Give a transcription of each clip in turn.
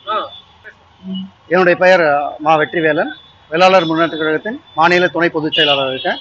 என்னுடைய பெயர் மா வெற்றிவேலன் வேளாளர் முன்னேற்ற கழகத்தின் மாநில துணை பொதுச் செயலாளர் இருக்கேன்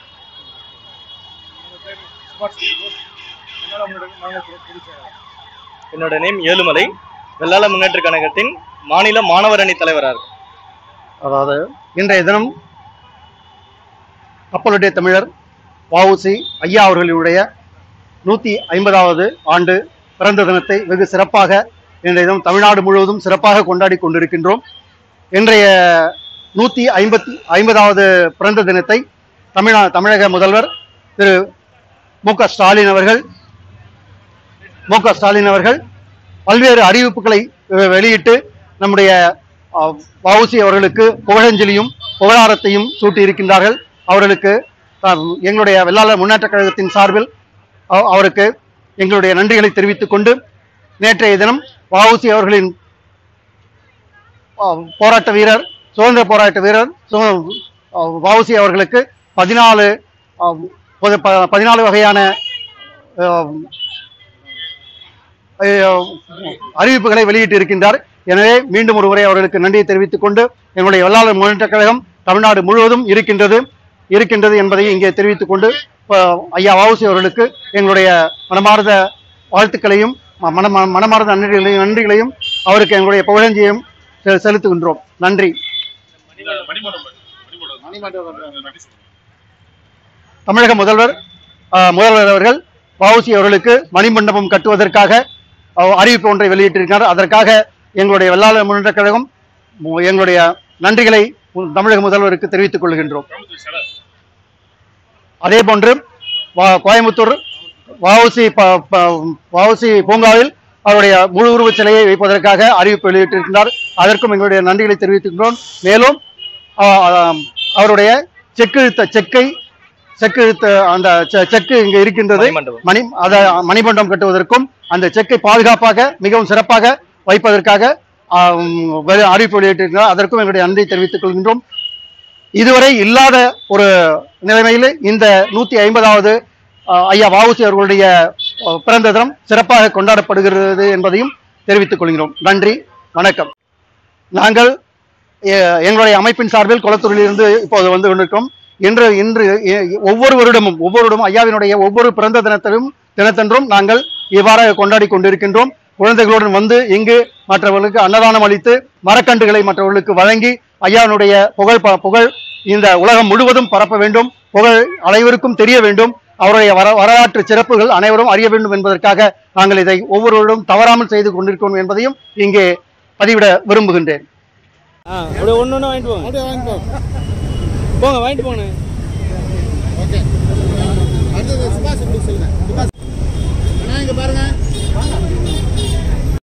என்னோட நேம் ஏழுமலை வெள்ளாள முன்னேற்ற கழகத்தின் மாநில மாணவர் அணி தலைவராக இருக்கு அதாவது இன்றைய தினம் கப்பலுடைய தமிழர் வஉசி ஐயா அவர்களுடைய நூற்றி ஐம்பதாவது ஆண்டு பிறந்த தினத்தை வெகு சிறப்பாக இன்றைய தினம் தமிழ்நாடு முழுவதும் சிறப்பாக கொண்டாடி கொண்டிருக்கின்றோம் இன்றைய நூற்றி ஐம்பத்தி ஐம்பதாவது பிறந்த தினத்தை தமிழா தமிழக முதல்வர் திரு மு க ஸ்டாலின் அவர்கள் மு க ஸ்டாலின் அவர்கள் பல்வேறு அறிவிப்புகளை வெ- வெளியிட்டு நம்முடைய அஹ், வஉசி அவர்களுக்கு புகழஞ்சலியும் புகழாரத்தையும் சூட்டியிருக்கின்றார்கள் அவர்களுக்கு அஹ், எங்களுடைய வெள்ளாளர் முன்னேற்ற கழகத்தின் சார்பில் அவ- அவருக்கு எங்களுடைய நன்றிகளை தெரிவித்துக் கொண்டு நேற்றைய தினம் வஉசி அவர்களின் அஹ், போராட்ட வீரர் சுதந்திர போராட்ட வீரர் சு- அஹ், வஉசி அவர்களுக்கு பதினாலு அஹ், பொது- ப- பதினாலு வகையான அஹ், அஹ், அறிவிப்புகளை வெளியிட்டு இருக்கின்றார் எனவே மீண்டும் ஒரு முறை அவர்களுக்கு நன்றியை தெரிவித்துக் கொண்டு எங்களுடைய வெள்ளாளர் முன்னேற்ற கழகம் தமிழ்நாடு முழுவதும் இருக்கின்றது இருக்கின்றது என்பதை இங்கே தெரிவித்துக் கொண்டு அஹ், ஐயா வவுசி அவர்களுக்கு எங்களுடைய மனமார்ந்த வாழ்த்துக்களையும் ம- மன மன- மனமார்ந்த நன்றிகளையும் நன்றிகளையும் அவருக்கு எங்களுடைய புகழஞ்சியையும் செ- செலுத்துகின்றோம் நன்றி தமிழக முதல்வர் அஹ், முதல்வர் அவர்கள் வவுசி அவர்களுக்கு மணிமண்டபம் கட்டுவதற்காக அஹ், அறிவிப்பு ஒன்றை வெளியிட்டிருக்கிறார் அதற்காக எங்களுடைய வெள்ளாளர் முன்னேற்ற கழகம் மு- எங்களுடைய நன்றிகளை மு- தமிழக முதல்வருக்கு தெரிவித்துக் கொள்கின்றோம் அதே போன்று வ- கோயம்புத்தூர் வஉசி ப- ப- வஉசி பூங்காவில் அவருடைய முழு உருவச் சிலையை வைப்பதற்காக அறிவிப்பு வெளியிட்டிருக்கிறார் அதற்கும் எங்களுடைய நன்றிகளை தெரிவித்துக்கிறோம் மேலும் அஹ், அஹ், அவருடைய செக்கெழுத்த செக்கை செக்கெழுத்த அந்த செ- செக்கு இங்கே இருக்கின்றது மணிமண்டபம். மணி அத மணிமண்டபம் கட்டுவதற்கும் அந்த செக்கை பாதுகாப்பாக மிகவும் சிறப்பாக வைப்பதற்காக ஆம், வெ- அறிவிப்பு வெளியிட்டிருக்கிறார் அதற்கும் எங்களுடைய நன்றி தெரிவித்துக் கொள்கின்றோம் இதுவரை இல்லாத ஒரு நிலைமையில் இந்த நூத்தி ஐம்பதாவது ஐயா வஉசி அவர்களுடைய அஹ், பிறந்த தினம் சிறப்பாக கொண்டாடப்படுகிறது என்பதையும் தெரிவித்துக் கொள்கிறோம் நன்றி வணக்கம் நாங்கள் எ- எங்களுடைய அமைப்பின் சார்பில் குளத்தூரில் இருந்து இப்போது வந்து கொண்டிருக்கிறோம் இன்று இன்று எ- ஒவ்வொரு வருடமும் ஒவ்வொரு வருடமும் ஐயாவினுடைய ஒவ்வொரு பிறந்த தினத்திலும் தினத்தன்றும் நாங்கள் இவ்வாறாக கொண்டாடி கொண்டிருக்கின்றோம் குழந்தைகளுடன் வந்து இங்கு மற்றவர்களுக்கு அன்னதானம் அளித்து மரக்கன்றுகளை மற்றவர்களுக்கு வழங்கி ஐயாவினுடைய புகழ் ப- புகழ் இந்த உலகம் முழுவதும் பரப்ப வேண்டும் புகழ் அனைவருக்கும் தெரிய வேண்டும் அவருடைய வர வரலாற்று சிறப்புகள் அனைவரும் அறிய வேண்டும் என்பதற்காக நாங்கள் இதை ஒவ்வொருவரும் தவறாமல் செய்து கொண்டிருக்கிறோம் என்பதையும் இங்கே பதிவிட விரும்புகின்றேன் ஆ அப்படியே ஒன்று ஒன்று வாங்கிட்டு போங்க அப்படியே வாங்கிக்கோ போங்க வாங்கிட்டு போங்க ஓகே அடுத்தது